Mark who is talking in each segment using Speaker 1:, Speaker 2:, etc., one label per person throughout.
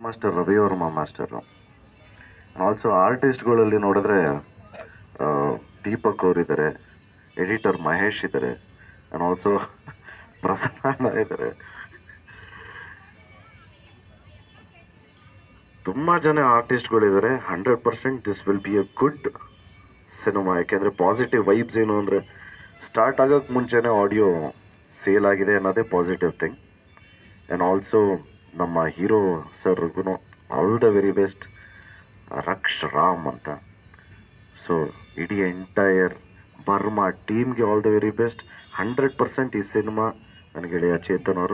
Speaker 1: master Ravivarma master also ಆರ್ಟಿಸ್ಟ್ಗಳಲ್ಲಿ ನೋಡಿದ್ರೆ ಆ, ದೀಪಕ್ ಅವರಿದ್ದಾರೆ ಎಡಿಟರ್ ಮಹೇಶ್ ಇದ್ದಾರೆ ಆ್ಯಂಡ್ ಆಲ್ಸೋ ಪ್ರಸನ್ನ ಇದ್ದಾರೆ ತುಂಬ ಜನ ಆರ್ಟಿಸ್ಟ್ಗಳಿದ್ದಾರೆ hundred percent this will be a good cinema ಯಾಕೆಂದರೆ ಪಾಸಿಟಿವ್ ವೈಬ್ಸ್ ಏನು ಅಂದರೆ ಸ್ಟಾರ್ಟ್ ಆಗೋಕ್ಕೆ ಮುಂಚೆನೇ ಆಡಿಯೋ ಸೇಲ್ ಆಗಿದೆ ಅನ್ನೋದೇ ಪಾಸಿಟಿವ್ ಥಿಂಗ್ ಆ್ಯಂಡ್ ಆಲ್ಸೋ ನಮ್ಮ ಹೀರೋ ಸರ್ಗೂ all the very best Raksh Ram ಅಂತ ಸೊ ಇಡೀ ಎಂಟೈರ್ ಬರ್ಮಾ ಟೀಮ್ಗೆ all the very best hundred percent ಈ ಸಿನಿಮಾ ನನಗೆ ಗೆಳೆಯ ಚೇತನ್ ಅವರು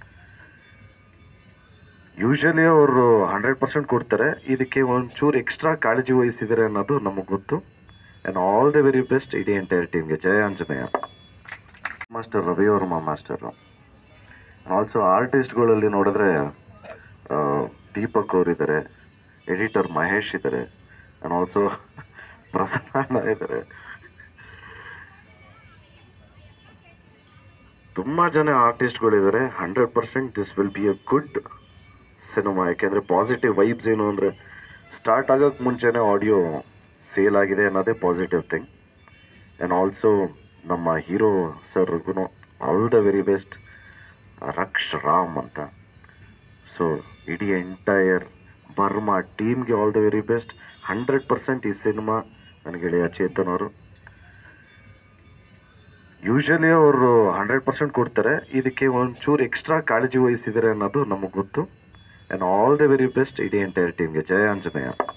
Speaker 1: ಯೂಶಲಿ ಅವರು ಹಂಡ್ರೆಡ್ ಪರ್ಸೆಂಟ್ ಕೊಡ್ತಾರೆ ಇದಕ್ಕೆ ಒಂಚೂರು ಎಕ್ಸ್ಟ್ರಾ ಕಾಳಜಿ ವಹಿಸಿದ್ದಾರೆ ಅನ್ನೋದು ನಮಗೆ ಗೊತ್ತು and all the very best ಇಡೀ ಎಂಟೈರ್ ಟೀಮ್ಗೆ Jaya Anjaneya master Ravivarma master also ಆರ್ಟಿಸ್ಟ್ಗಳಲ್ಲಿ ನೋಡಿದ್ರೆ ಆ, ದೀಪಕ್ ಅವರಿದ್ದಾರೆ ಎಡಿಟರ್ ಮಹೇಶ್ ಇದ್ದಾರೆ ಆ್ಯಂಡ್ ಆಲ್ಸೋ ಪ್ರಸನ್ನ ಇದ್ದಾರೆ ತುಂಬ ಜನ ಆರ್ಟಿಸ್ಟ್ಗಳಿದ್ದಾರೆ hundred percent this will be a good cinema ಯಾಕೆಂದರೆ ಪಾಸಿಟಿವ್ ವೈಬ್ಸ್ ಏನು ಅಂದರೆ ಸ್ಟಾರ್ಟ್ ಆಗೋಕ್ಕೆ ಮುಂಚೆನೇ ಆಡಿಯೋ ಸೇಲ್ ಆಗಿದೆ ಅನ್ನೋದೇ ಪಾಸಿಟಿವ್ ಥಿಂಗ್ ಆ್ಯಂಡ್ ಆಲ್ಸೋ ನಮ್ಮ ಹೀರೋ ಸರ್ಗೂ all the very best Raksh Ram ಅಂತ ಸೊ ಇಡೀ ಎಂಟೈರ್ ಬರ್ಮಾ ಟೀಮ್ಗೆ all the very best hundred percent ಈ ಸಿನಿಮಾ ನನಗೆ ಗೆಳೆಯ ಚೇತನ್ ಅವರು ಯೂಶಲಿ ಅವರು ಹಂಡ್ರೆಡ್ ಪರ್ಸೆಂಟ್ ಕೊಡ್ತಾರೆ ಇದಕ್ಕೆ ಒಂಚೂರು ಎಕ್ಸ್ಟ್ರಾ ಕಾಳಜಿ ವಹಿಸಿದ್ದಾರೆ ಅನ್ನೋದು ನಮಗೆ ಗೊತ್ತು and all the very best ಇಡೀ ಎಂಟೈರ್ ಟೀಮ್ಗೆ ಜಯ ಆಂಜನೇಯ